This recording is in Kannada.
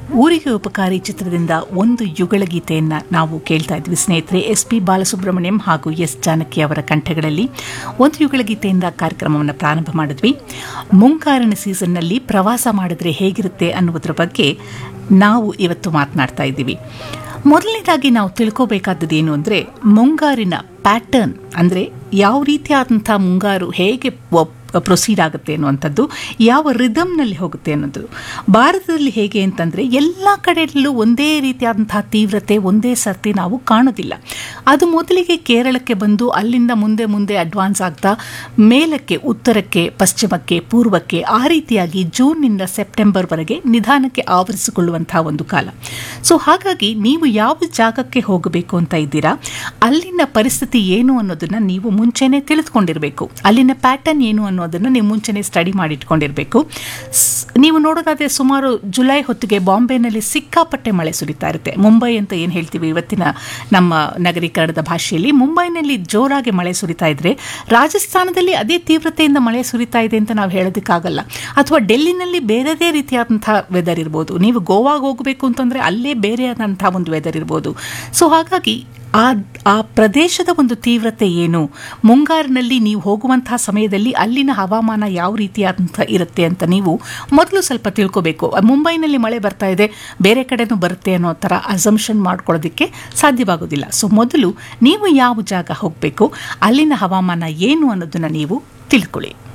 ಊರಿಗೆ ಉಪಕಾರಿ ಚಿತ್ರದಿಂದ ಒಂದು ಯುಗಳ ಗೀತೆಯನ್ನು ನಾವು ಕೇಳ್ತಾ ಇದ್ವಿ ಸ್ನೇಹಿತರೆ ಎಸ್ ಪಿ ಬಾಲಸುಬ್ರಹ್ಮಣ್ಯಂ ಹಾಗೂ ಎಸ್ ಜಾನಕಿ ಅವರ ಕಂಠಗಳಲ್ಲಿ ಒಂದು ಯುಗಳ ಗೀತೆಯಿಂದ ಕಾರ್ಯಕ್ರಮವನ್ನು ಪ್ರಾರಂಭ ಮಾಡಿದ್ವಿ ಮುಂಗಾರಿನ ಸೀಸನ್ನಲ್ಲಿ ಪ್ರವಾಸ ಮಾಡಿದ್ರೆ ಹೇಗಿರುತ್ತೆ ಅನ್ನುವುದರ ಬಗ್ಗೆ ನಾವು ಇವತ್ತು ಮಾತನಾಡ್ತಾ ಇದ್ದೀವಿ ಮೊದಲನೇದಾಗಿ ನಾವು ತಿಳ್ಕೋಬೇಕಾದದ್ದು ಏನು ಅಂದರೆ ಮುಂಗಾರಿನ ಪ್ಯಾಟರ್ನ್ ಅಂದರೆ ಯಾವ ರೀತಿಯಾದಂಥ ಮುಂಗಾರು ಹೇಗೆ ಪ್ರೊಸೀಡ್ ಆಗುತ್ತೆ ಅನ್ನುವಂಥದ್ದು ಯಾವ ರಿದಮ್ನಲ್ಲಿ ಹೋಗುತ್ತೆ ಅನ್ನೋದು ಭಾರತದಲ್ಲಿ ಹೇಗೆ ಅಂತಂದರೆ ಎಲ್ಲ ಕಡೆಯಲ್ಲೂ ಒಂದೇ ರೀತಿಯಾದಂತಹ ತೀವ್ರತೆ ಒಂದೇ ಸರ್ತಿ ನಾವು ಕಾಣೋದಿಲ್ಲ ಅದು ಮೊದಲಿಗೆ ಕೇರಳಕ್ಕೆ ಬಂದು ಅಲ್ಲಿಂದ ಮುಂದೆ ಮುಂದೆ ಅಡ್ವಾನ್ಸ್ ಆಗ್ತಾ ಮೇಲಕ್ಕೆ ಉತ್ತರಕ್ಕೆ ಪಶ್ಚಿಮಕ್ಕೆ ಪೂರ್ವಕ್ಕೆ ಆ ರೀತಿಯಾಗಿ ಜೂನ್ನಿಂದ ಸೆಪ್ಟೆಂಬರ್ವರೆಗೆ ನಿಧಾನಕ್ಕೆ ಆವರಿಸಿಕೊಳ್ಳುವಂತಹ ಒಂದು ಕಾಲ ಸೊ ಹಾಗಾಗಿ ನೀವು ಯಾವ ಜಾಗಕ್ಕೆ ಹೋಗಬೇಕು ಅಂತ ಇದ್ದೀರಾ ಅಲ್ಲಿನ ಪರಿಸ್ಥಿತಿ ಏನು ಅನ್ನೋದನ್ನ ನೀವು ಮುಂಚೆನೆ ತಿಳಿದುಕೊಂಡಿರಬೇಕು ಅಲ್ಲಿನ ಪ್ಯಾಟರ್ನ್ ಏನು ಅನ್ನೋದನ್ನ ನೀವು ಮುಂಚೆನೆ ಸ್ಟಡಿ ಮಾಡಿಟ್ಕೊಂಡಿರಬೇಕು ನೀವು ನೋಡೋದಾದ್ರೆ ಸುಮಾರು ಜುಲೈ ಹೊತ್ತಿಗೆ ಬಾಂಬೆನಲ್ಲಿ ಸಿಕ್ಕಾಪಟ್ಟೆ ಮಳೆ ಸುರಿತಾ ಇರುತ್ತೆ ಮುಂಬೈ ಅಂತ ಏನು ಹೇಳ್ತೀವಿ ಇವತ್ತಿನ ನಮ್ಮ ನಗರೀಕರಣದ ಭಾಷೆಯಲ್ಲಿ ಮುಂಬೈನಲ್ಲಿ ಜೋರಾಗಿ ಮಳೆ ಸುರಿತಾ ಇದ್ರೆ ರಾಜಸ್ಥಾನದಲ್ಲಿ ಅದೇ ತೀವ್ರತೆಯಿಂದ ಮಳೆ ಸುರಿತಾ ಇದೆ ಅಂತ ನಾವು ಹೇಳೋದಕ್ಕಾಗಲ್ಲ ಅಥವಾ ಡೆಲ್ಲಿನಲ್ಲಿ ಬೇರೆದೇ ರೀತಿಯಾದಂತಹ ವೆದರ್ ಇರ್ಬೋದು ನೀವು ಗೋವಾಗೆ ಹೋಗಬೇಕು ಅಂತಂದ್ರೆ ಅಲ್ಲೇ ಬೇರೆಯಾದಂತಹ ಒಂದು ವೆದರ್ ಇರ್ಬೋದು ಸೊ ಹಾಗಾಗಿ ಆ ಆ ಪ್ರದೇಶದ ಒಂದು ತೀವ್ರತೆ ಏನು ಮುಂಗಾರಿನಲ್ಲಿ ನೀವು ಹೋಗುವಂತಹ ಸಮಯದಲ್ಲಿ ಅಲ್ಲಿನ ಹವಾಮಾನ ಯಾವ ರೀತಿಯಾದಂಥ ಇರುತ್ತೆ ಅಂತ ನೀವು ಮೊದಲು ಸ್ವಲ್ಪ ತಿಳ್ಕೋಬೇಕು ಮುಂಬೈನಲ್ಲಿ ಮಳೆ ಬರ್ತಾ ಇದೆ ಬೇರೆ ಕಡೆನೂ ಬರುತ್ತೆ ಅನ್ನೋ ಥರ ಅಸಂಪ್ಷನ್ ಮಾಡ್ಕೊಳ್ಳೋದಕ್ಕೆ ಸಾಧ್ಯವಾಗೋದಿಲ್ಲ ಸೊ ಮೊದಲು ನೀವು ಯಾವ ಜಾಗ ಹೋಗಬೇಕು ಅಲ್ಲಿನ ಹವಾಮಾನ ಏನು ಅನ್ನೋದನ್ನು ನೀವು ತಿಳ್ಕೊಳ್ಳಿ